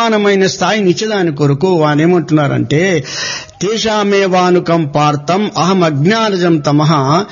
ప్రధానమైన స్థాయిని ఇచ్చేదాని కొరకు వానేమంటున్నారంటే తేషామేవానుకం పార్థం అహం అజ్ఞానజం తమః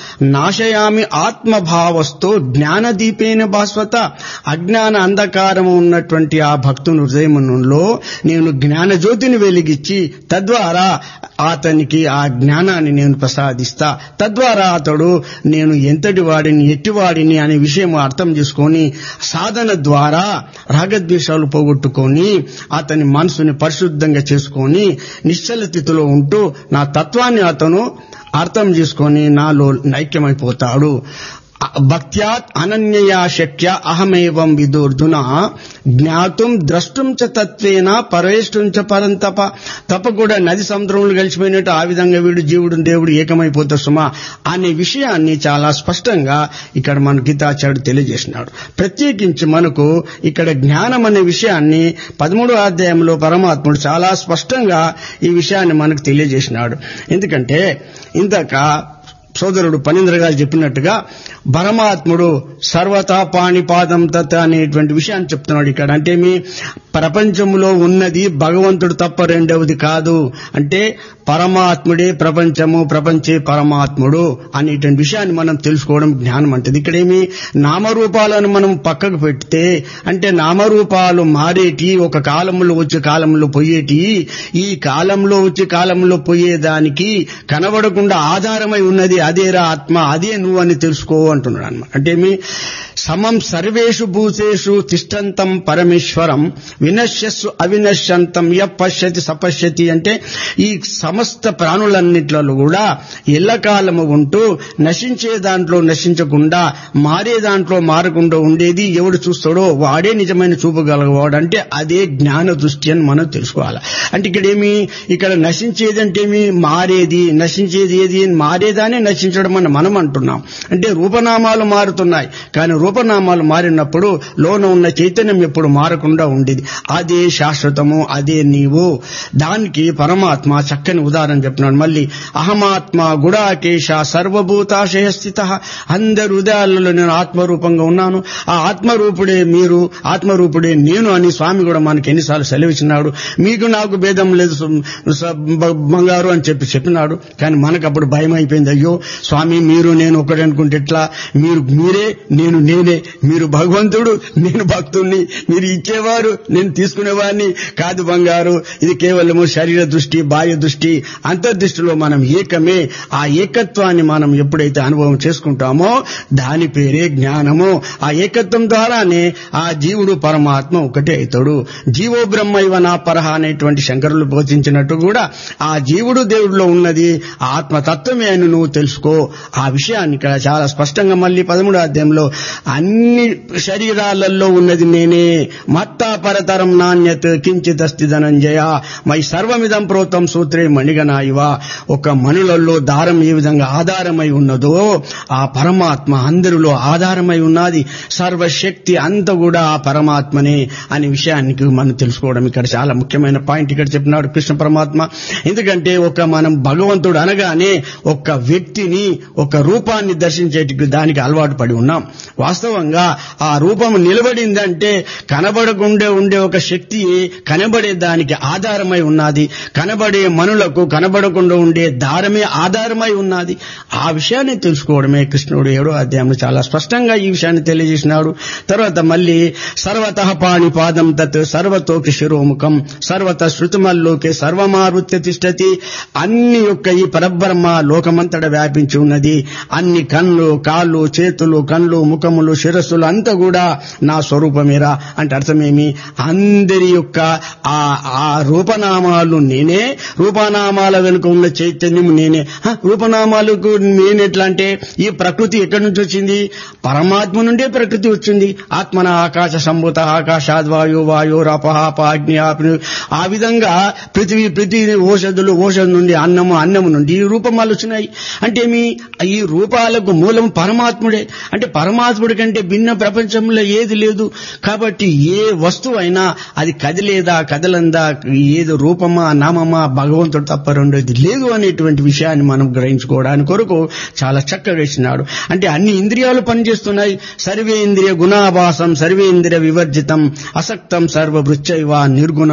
నాశయామి ఆత్మభావస్తో జ్ఞానదీపేన భాస్వత అజ్ఞాన అంధకారము ఉన్నటువంటి ఆ భక్తుని హృదయములో నేను జ్ఞానజ్యోతిని వెలిగించి తద్వారా అతనికి ఆ జ్ఞానాన్ని నేను ప్రసాదిస్తా తద్వారా అతడు నేను ఎంతటి వాడిని ఎట్టివాడిని అనే విషయం అర్థం చేసుకొని సాధన ద్వారా రాగద్వేషాలు పోగొట్టుకొని అతని మనసుని పరిశుద్ధంగా చేసుకొని నిశ్చల స్థితిలో ఉంటూ నా తత్వాన్ని అతను అర్థం చేసుకొని నాలో నైక్యమైపోతాడు భక్త్యాత్ అనన్యయా శక్య అహమేవం విదోర్జున జ్ఞాతుం ద్రష్టుం చ తత్వేన పరేష్టం చ పరంతప తప్ప కూడా నది సముద్రంలో కలిసిపోయినట్టు ఆ విధంగా వీడు జీవుడు దేవుడు ఏకమైపోతా సుమా అనే విషయాన్ని చాలా స్పష్టంగా ఇక్కడ మన గీతాచార్యుడు తెలియజేసినాడు ప్రత్యేకించి మనకు ఇక్కడ జ్ఞానం అనే విషయాన్ని పదమూడో అధ్యాయంలో పరమాత్ముడు చాలా స్పష్టంగా ఈ విషయాన్ని మనకు తెలియజేసినాడు ఎందుకంటే ఇందాక సోదరుడు పనీంద్ర గారు చెప్పినట్టుగా పరమాత్ముడు సర్వతా పాణిపాదం తత్ అనేటువంటి విషయాన్ని చెప్తున్నాడు ఇక్కడ అంటే మీ ప్రపంచంలో ఉన్నది భగవంతుడు తప్ప రెండవది కాదు అంటే పరమాత్ముడే ప్రపంచము ప్రపంచే పరమాత్ముడు అనేటువంటి విషయాన్ని మనం తెలుసుకోవడం జ్ఞానం అంటది ఇక్కడేమి నామరూపాలను మనం పక్కకు పెడితే అంటే నామరూపాలు మారేటి ఒక కాలంలో వచ్చే కాలంలో పోయేటి ఈ కాలంలో వచ్చే కాలంలో పోయేదానికి కనబడకుండా ఆధారమై ఉన్నది అదేరా ఆత్మ అదే నువ్వు అని తెలుసుకో అంటున్నాడు అనమాట అంటే మీ సమం సర్వేషు భూతేషు తిష్టంతం పరమేశ్వరం వినశ్యస్సు అవినశ్యంతం య పశ్యతి సపశ్యతి అంటే ఈ సమస్త ప్రాణులన్నిట్లలో కూడా ఎల్లకాలము ఉంటూ నశించే దాంట్లో నశించకుండా మారే దాంట్లో మారకుండా ఉండేది ఎవడు చూస్తాడో వాడే నిజమైన చూపగలగవాడు అంటే అదే జ్ఞాన దృష్టి అని మనం తెలుసుకోవాలి అంటే ఇక్కడ ఏమి ఇక్కడ నశించేది అంటే ఏమి మారేది నశించేది ఏది మారేదానే నశించడం అని మనం అంటున్నాం అంటే రూపనామాలు మారుతున్నాయి కానీ రూపనామాలు మారినప్పుడు లోన ఉన్న చైతన్యం ఎప్పుడు మారకుండా ఉండేది అదే శాశ్వతము అదే నీవు దానికి పరమాత్మ చక్కని ఉదాహరణ చెప్తున్నాడు మళ్ళీ అహమాత్మ గుడాకేశ సర్వభూతాశయ స్థిత అందరి హృదయాలలో నేను ఆత్మరూపంగా ఉన్నాను ఆ ఆత్మరూపుడే మీరు ఆత్మరూపుడే నేను అని స్వామి కూడా మనకి ఎన్నిసార్లు సెలవిచ్చినాడు మీకు నాకు భేదం లేదు బంగారు అని చెప్పి చెప్పినాడు కానీ మనకు అప్పుడు భయం అయిపోయింది అయ్యో స్వామి మీరు నేను ఒకటి అనుకుంటే ఎట్లా మీరు మీరే నేను నేనే మీరు భగవంతుడు నేను భక్తుణ్ణి మీరు ఇచ్చేవారు నేను తీసుకునేవాడిని కాదు బంగారు ఇది కేవలము శరీర దృష్టి బాహ్య దృష్టి అంతర్దృష్టిలో మనం ఏకమే ఆ ఏకత్వాన్ని మనం ఎప్పుడైతే అనుభవం చేసుకుంటామో దాని పేరే జ్ఞానము ఆ ఏకత్వం ద్వారానే ఆ జీవుడు పరమాత్మ ఒకటే అవుతాడు జీవో బ్రహ్మ ఇవ నా పరహ అనేటువంటి శంకరులు బోధించినట్టు కూడా ఆ జీవుడు దేవుడిలో ఉన్నది ఆత్మతత్వమే అని నువ్వు తెలుసుకో ఆ విషయాన్ని ఇక్కడ చాలా స్పష్టంగా మళ్ళీ పదమూడో అధ్యాయంలో అన్ని శరీరాలలో ఉన్నది నేనే మత్తా పరతరం నాణ్యత కించిత్ అస్తి ధనంజయ మై సర్వమిదం ప్రోతం సూత్రే మణిగనా ఇవ ఒక మనులలో దారం ఏ విధంగా ఆధారమై ఉన్నదో ఆ పరమాత్మ అందరిలో ఆధారమై ఉన్నది సర్వశక్తి అంత కూడా ఆ పరమాత్మనే అనే విషయానికి మనం తెలుసుకోవడం ఇక్కడ చాలా ముఖ్యమైన పాయింట్ ఇక్కడ చెప్పినాడు కృష్ణ పరమాత్మ ఎందుకంటే ఒక మనం భగవంతుడు అనగానే ఒక వ్యక్తిని ఒక రూపాన్ని దర్శించేటికి దానికి అలవాటు పడి ఉన్నాం వాస్తవంగా ఆ రూపం నిలబడిందంటే కనబడకుండా ఉండే ఒక శక్తి కనబడే దానికి ఆధారమై ఉన్నది కనబడే మనులకు కనబడకుండా ఉండే దారమే ఆధారమై ఉన్నది ఆ విషయాన్ని తెలుసుకోవడమే కృష్ణుడు ఏడో అధ్యాయంలో చాలా స్పష్టంగా ఈ విషయాన్ని తెలియజేసినాడు తర్వాత మళ్ళీ సర్వత పాణిపాదం తత్ సర్వతోకి శిరోముఖం సర్వత శృతిమల్లోకి సర్వమారుత్య తిష్టతి అన్ని యొక్క ఈ పరబ్రహ్మ లోకమంతట వ్యాపించి ఉన్నది అన్ని కళ్ళు కాళ్ళు చేతులు కళ్ళు ముఖములు శిరస్సులు అంతా కూడా నా స్వరూపమేరా అంటే అర్థమేమి అందరి యొక్క ఆ ఆ రూపనామాలు నేనే రూపనామాల వెనుక ఉన్న చైతన్యం నేనే రూపనామాలకు నేనెట్లా అంటే ఈ ప్రకృతి ఎక్కడి నుంచి వచ్చింది పరమాత్మ నుండే ప్రకృతి వచ్చింది ఆత్మన ఆకాశ సంభూత ఆకాశాద్ వాయు వాయురపహాప అగ్ని ఆ విధంగా పృథివీ పృథివీ ఓషధులు ఓషధ నుండి అన్నము అన్నము నుండి ఈ రూపమాలు వచ్చినాయి అంటే మీ ఈ రూపాలకు మూలం పరమాత్ముడే అంటే పరమాత్ముడి కంటే భిన్న ప్రపంచంలో ఏది లేదు కాబట్టి ఏ వస్తువు అయినా అది కదిలేదా కదలందా ఏది రూపమా నామమా భగవంతుడు తప్ప రెండోది లేదు అనేటువంటి విషయాన్ని మనం గ్రహించుకోవడానికి కొరకు చాలా చక్కగా ఇచ్చినాడు అంటే అన్ని ఇంద్రియాలు పనిచేస్తున్నాయి సర్వేంద్రియ గుణాభాసం సర్వేంద్రియ వివర్జితం అసక్తం సర్వభృత్యైవ నిర్గుణ